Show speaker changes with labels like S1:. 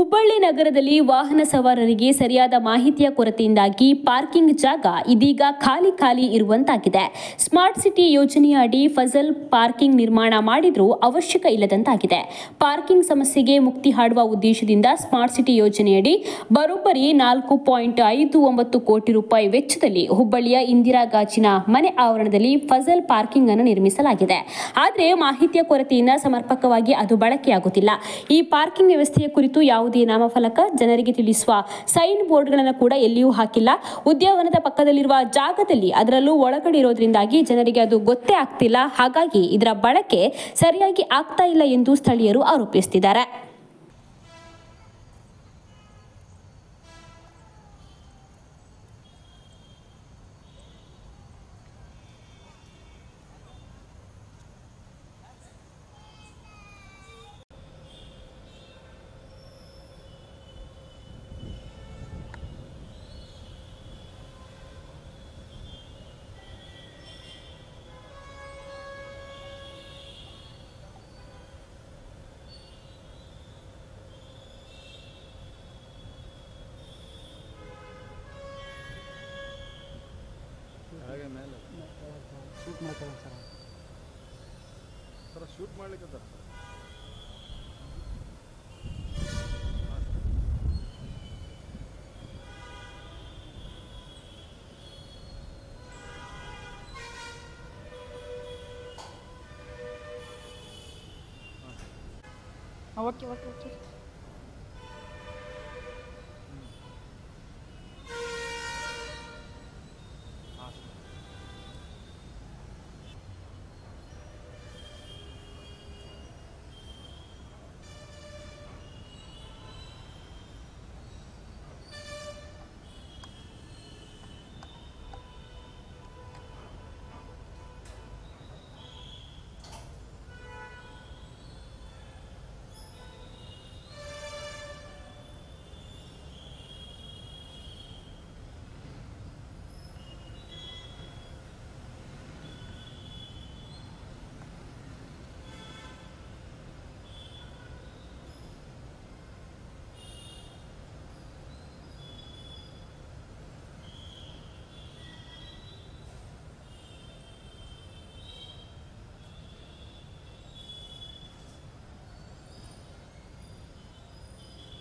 S1: ಹುಬ್ಬಳ್ಳಿ ನಗರದಲ್ಲಿ ವಾಹನ ಸವಾರರಿಗೆ ಸರಿಯಾದ ಮಾಹಿತಿಯ ಕೊರತೆಯಿಂದಾಗಿ ಪಾರ್ಕಿಂಗ್ ಜಾಗ ಇದೀಗ ಖಾಲಿ ಖಾಲಿ ಇರುವಂತಾಗಿದೆ ಸ್ಮಾರ್ಟ್ ಸಿಟಿ ಯೋಜನೆಯ ಅಡಿ ಫಜಲ್ ಪಾರ್ಕಿಂಗ್ ನಿರ್ಮಾಣ ಮಾಡಿದ್ರೂ ಅವಶ್ಯಕ ಇಲ್ಲದಂತಾಗಿದೆ ಪಾರ್ಕಿಂಗ್ ಸಮಸ್ಯೆಗೆ ಮುಕ್ತಿ ಹಾಡುವ ಉದ್ದೇಶದಿಂದ ಸ್ಮಾರ್ಟ್ ಸಿಟಿ ಯೋಜನೆಯಡಿ ಬರೋಬ್ಬರಿ ನಾಲ್ಕು ಪಾಯಿಂಟ್ ಐದು ಒಂಬತ್ತು ಕೋಟಿ ರೂಪಾಯಿ ವೆಚ್ಚದಲ್ಲಿ ಹುಬ್ಬಳ್ಳಿಯ ಇಂದಿರಾ ಗಾಜಿನ ಮನೆ ಆವರಣದಲ್ಲಿ ಫಜಲ್ ಪಾರ್ಕಿಂಗ್ ಅನ್ನು ನಿರ್ಮಿಸಲಾಗಿದೆ ಆದರೆ ಮಾಹಿತಿಯ ಕೊರತೆಯಿಂದ ಸಮರ್ಪಕವಾಗಿ ಅದು ಬಳಕೆಯಾಗುತ್ತಿಲ್ಲ ಈ ಪಾರ್ಕಿಂಗ್ ವ್ಯವಸ್ಥೆಯ ಕುರಿತು ಯಾವುದೇ ನಾಮಫಲಕ ಜನರಿಗೆ ತಿಳಿಸುವ ಸೈನ್ ಬೋರ್ಡ್ಗಳನ್ನು ಕೂಡ ಎಲ್ಲಿಯೂ ಹಾಕಿಲ್ಲ ಉದ್ಯಾನವನದ ಪಕ್ಕದಲ್ಲಿರುವ ಜಾಗದಲ್ಲಿ ಅದರಲ್ಲೂ ಒಳಗಡೆ ಇರೋದ್ರಿಂದಾಗಿ ಜನರಿಗೆ ಅದು ಗೊತ್ತೇ ಆಗ್ತಿಲ್ಲ ಹಾಗಾಗಿ ಇದರ ಬಳಕೆ ಸರಿಯಾಗಿ ಆಗ್ತಾ ಇಲ್ಲ ಎಂದು ಸ್ಥಳೀಯರು ಆರೋಪಿಸುತ್ತಿದ್ದಾರೆ
S2: ಹಾಗೆ ಮೇಲೆ
S3: ಶೂಟ್ ಮಾಡ್ತಾರೆ ಸರ್
S2: ಸರ್ ಶೂಟ್ ಮಾಡ್ಲಿಕ್ಕೆ
S3: ಓಕೆ ಓಕೆ ಓಕೆ